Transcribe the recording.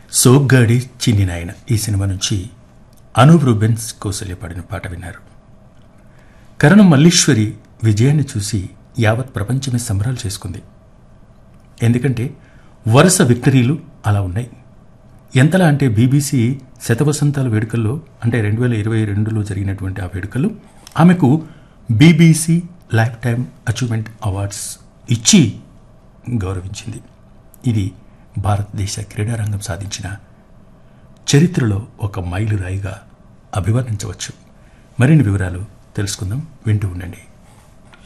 సోగ్గాడి చిన్ని నాయన ఈ సినిమా నుంచి అనూప్ రూబెన్స్ కౌసల్య పాడిన పాట విన్నారు కరణం మల్లీశ్వరి విజయాన్ని చూసి యావత్ ప్రపంచమే సంబరాలు చేసుకుంది ఎందుకంటే వరుస విక్టరీలు అలా ఉన్నాయి ఎంతలా అంటే బీబీసీ శతవసంతాల వేడుకల్లో అంటే రెండు వేల ఇరవై రెండులో జరిగినటువంటి ఆ వేడుకలు ఆమెకు BBC lifetime achievement awards ఇచ్చి గౌరవించింది ఇది భారతదేశ క్రీడారంగం సాధించిన చరిత్రలో ఒక మైలురాయిగా అభివర్ణించవచ్చు మరిన్ని వివరాలు తెలుసుకుందాం వింటూ ఉండండి